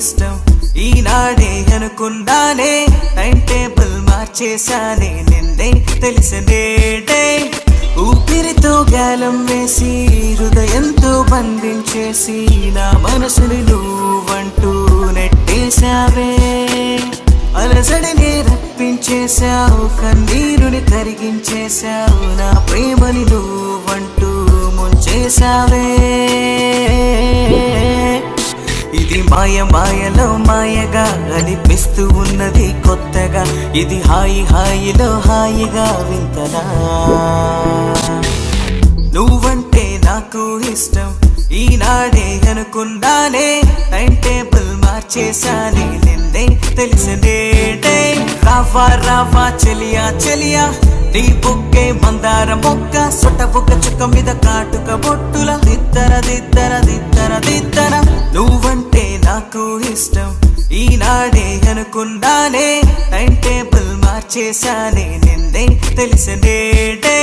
ఇష్టం ఈనాడే అనుకున్నానే time table మార్చేశానే నిన్నే తెలిసినేటే ఊపిరితో గాలం వేసి హృదయంతో బంధించేసి నా మనసుని నువ్వంటూ నెట్టేశావే అలసడిని రప్పించేశావు కన్నీరుని కరిగించేశావు నా ప్రేమని నువ్వంటూ ముంచేశావే ఇది మాయ మాయలో మాయగా అనిపిస్తూ ఉన్నది కొత్తగా ఇది హాయి హాయిలో హాయిగా వింతనా నువ్వంటే నాకు ఇష్టం ఈనాడే అనుకున్నానే టైం టేబుల్ మార్చేశానే నిన్నే తెలిసినేటే రావా రావా చెలియా చెలియా నీ బుక్కే మందార మొక్క సొట్ట బుక్క చుక్క మీద కాటుక బొట్టుల దిద్దర దిద్దర దిద్దర దిద్దర నువ్వంటే నాకు ఇష్టం ఈనాడే అనుకున్నానే టైం టేబుల్ మార్చేశానే నిన్నే తెలిసినేటే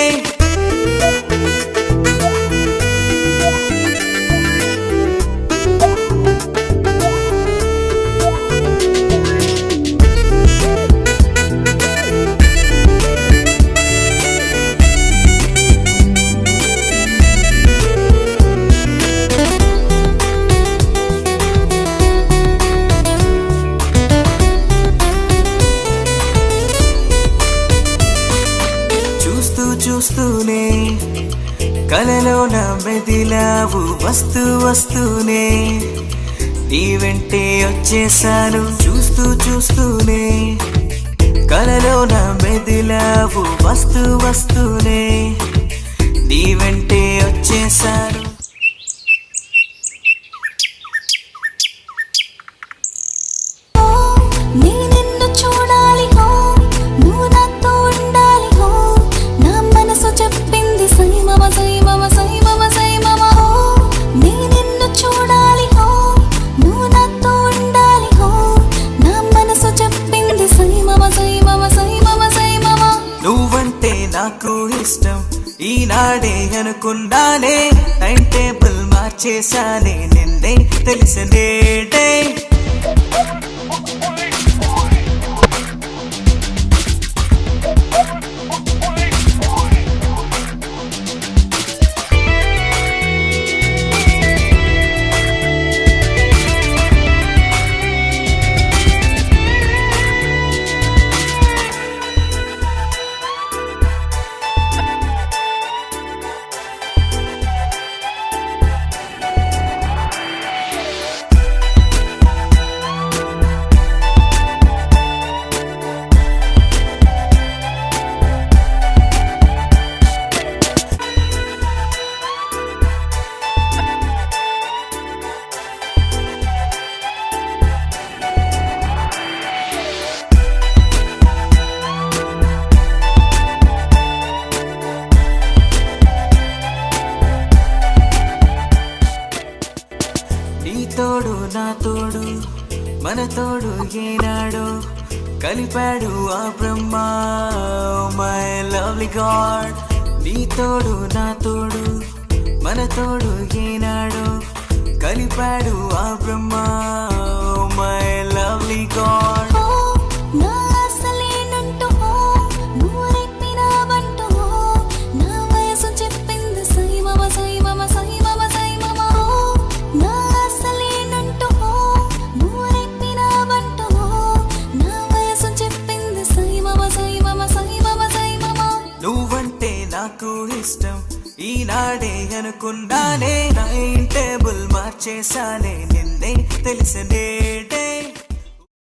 చూస్తూ చూస్తూనే కలలోన మెదిలావు వస్తూ వస్తూనే నీ వెంటే వచ్చేసాను చూస్తూ చూస్తూనే కలలోన మెదిలావు వస్తూ వస్తూనే నీ వెంటే వచ్చేసాను నీ నిన్ను చూడాలి హో నువ్వు నాతో ఉండాలి హో నా మనసు చెప్పింది సై మమ సై మమ సై మమ సై మమ హో నీ నిన్ను చూడాలి హో నువ్వు నాతో ఉండాలి హో నా మనసు చెప్పింది సై మమ సై మమ సై మమ సై మమ నువ్వంటే నాకు ఇష్టం ఈనాడే అనుకున్నానే టైం టేబుల్ మార్చేశానే నిన్నే తెలిసినేటే నీ తోడు నా తోడు మన తోడు ఏనాడు కలిపాడు ఆ బ్రహ్మ మై లవ్లీ గాడ్ నీ తోడు నా తోడు మన తోడు ఏనాడు కలిపాడు ఆ బ్రహ్మ మై లవ్లీ గాడ్ హో నా అసలేనంటూ హో నువ్వు రేపినావంటూ హో నా వయసు చెప్పింది సై మమ సై మమ సై మమ సై మమ హో నా అసలేనంటూ హో నువ్వు రేపినావంటూ హో నా వయసు చెప్పింది సై మమ సై మమ సై మమ సై మమ నువ్వంటే నాకు ఇష్టం ఈనాడే అనుకున్నానే టైం టేబుల్ మార్చేశానే నిన్నే తెలిసినే